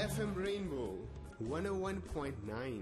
FM Rainbow 101.9.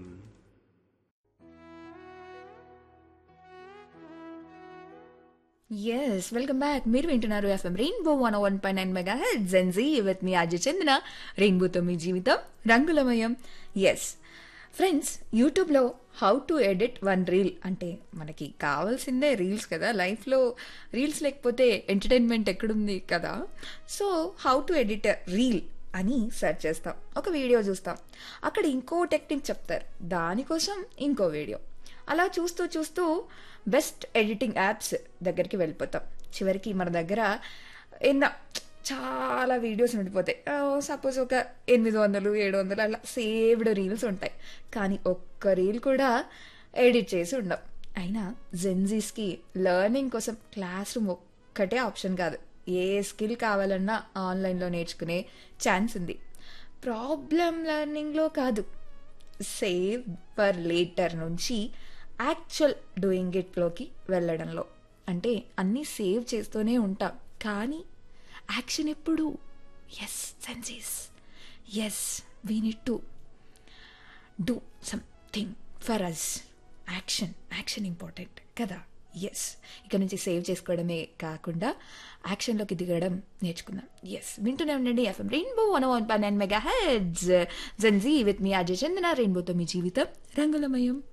Yes welcome back మీరు వింటున్నారు F M rainbow one one pi nine mega head Gen Z with మీ అజయ్ చందన రెయిన్బోతో మీ జీవితం రంగులమయం ఎస్ ఫ్రెండ్స్ యూట్యూబ్లో how to edit one reel అంటే మనకి కావాల్సిందే రీల్స్ కదా లైఫ్లో రీల్స్ లేకపోతే ఎంటర్టైన్మెంట్ ఎక్కడుంది కదా so how to edit reel అని సెర్చ్ చేస్తాం ఒక వీడియో చూస్తాం అక్కడ ఇంకో టెక్నిక్ చెప్తారు దానికోసం ఇంకో వీడియో అలా చూస్తూ చూస్తూ బెస్ట్ ఎడిటింగ్ యాప్స్ దగ్గరికి వెళ్ళిపోతాం చివరికి మన దగ్గర ఎన్నో చాలా వీడియోస్ ఉండిపోతాయి సపోజ్ ఒక ఎనిమిది వందలు ఏడు వందలు అలా సేవ్డ్ రీల్స్ ఉంటాయి కానీ ఒక్క రీల్ కూడా ఎడిట్ చేసి ఉండవు అయినా జెన్జీస్కి లెర్నింగ్ కోసం క్లాస్ రూమ్ ఒక్కటే ఆప్షన్ కాదు ఏ స్కిల్ కావాలన్నా ఆన్లైన్లో నేర్చుకునే ఛాన్స్ ఉంది ప్రాబ్లం లెర్నింగ్లో కాదు సేవ్ ఫర్ లేటర్ నుంచి యాక్చువల్ డూయింగ్ ఇట్లోకి వెళ్ళడంలో అంటే అన్నీ సేవ్ చేస్తూనే ఉంటాం కానీ యాక్షన్ ఎప్పుడు yes senses as we need to do something for us action action important కదా ఎస్ ఇక్కడ నుంచి సేవ్ చేసుకోవడమే కాకుండా యాక్షన్లోకి దిగడం నేర్చుకుందాం ఎస్ వింటూనే ఉండండి F M rainbow one one pi nine mega heads Gen Z with మీ అజయ్ చందన రెయిన్బోతో మీ జీవితం రంగులమయం